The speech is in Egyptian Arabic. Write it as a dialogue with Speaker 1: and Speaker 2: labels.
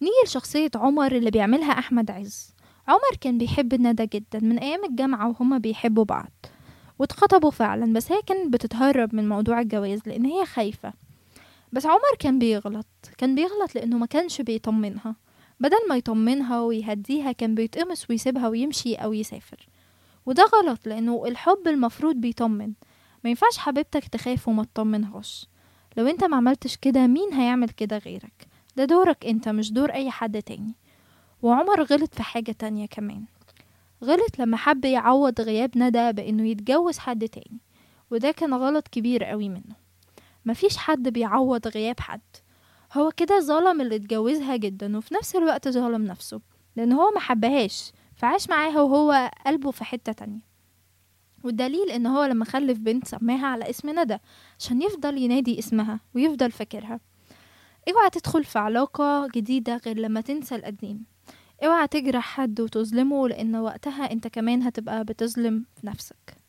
Speaker 1: نيجي لشخصية عمر اللي بيعملها أحمد عز عمر كان بيحب ندى جدا من أيام الجامعة وهما بيحبوا بعض واتخطبوا فعلا بس هي كانت بتتهرب من موضوع الجواز لأن هي خايفة بس عمر كان بيغلط كان بيغلط لأنه ما كانش بيطمنها بدل ما يطمنها ويهديها كان بيتقمص ويسيبها ويمشي أو يسافر وده غلط لأنه الحب المفروض بيطمن ما ينفعش حبيبتك تخاف وما تطمنهاش لو انت ما عملتش كده مين هيعمل كده غيرك ده دورك انت مش دور اي حد تاني وعمر غلط في حاجة تانية كمان غلط لما حب يعوض غياب ندى بانه يتجوز حد تاني وده كان غلط كبير قوي منه مفيش حد بيعوض غياب حد هو كده ظلم اللي اتجوزها جدا وفي نفس الوقت ظلم نفسه لان هو ما حبهاش فعاش معاها وهو قلبه في حتة تانية والدليل ان هو لما خلف بنت سماها على اسم ندى عشان يفضل ينادي اسمها ويفضل فاكرها اوعى تدخل في علاقة جديدة غير لما تنسى القديم اوعى تجرح حد وتظلمه لان وقتها انت كمان هتبقى بتظلم نفسك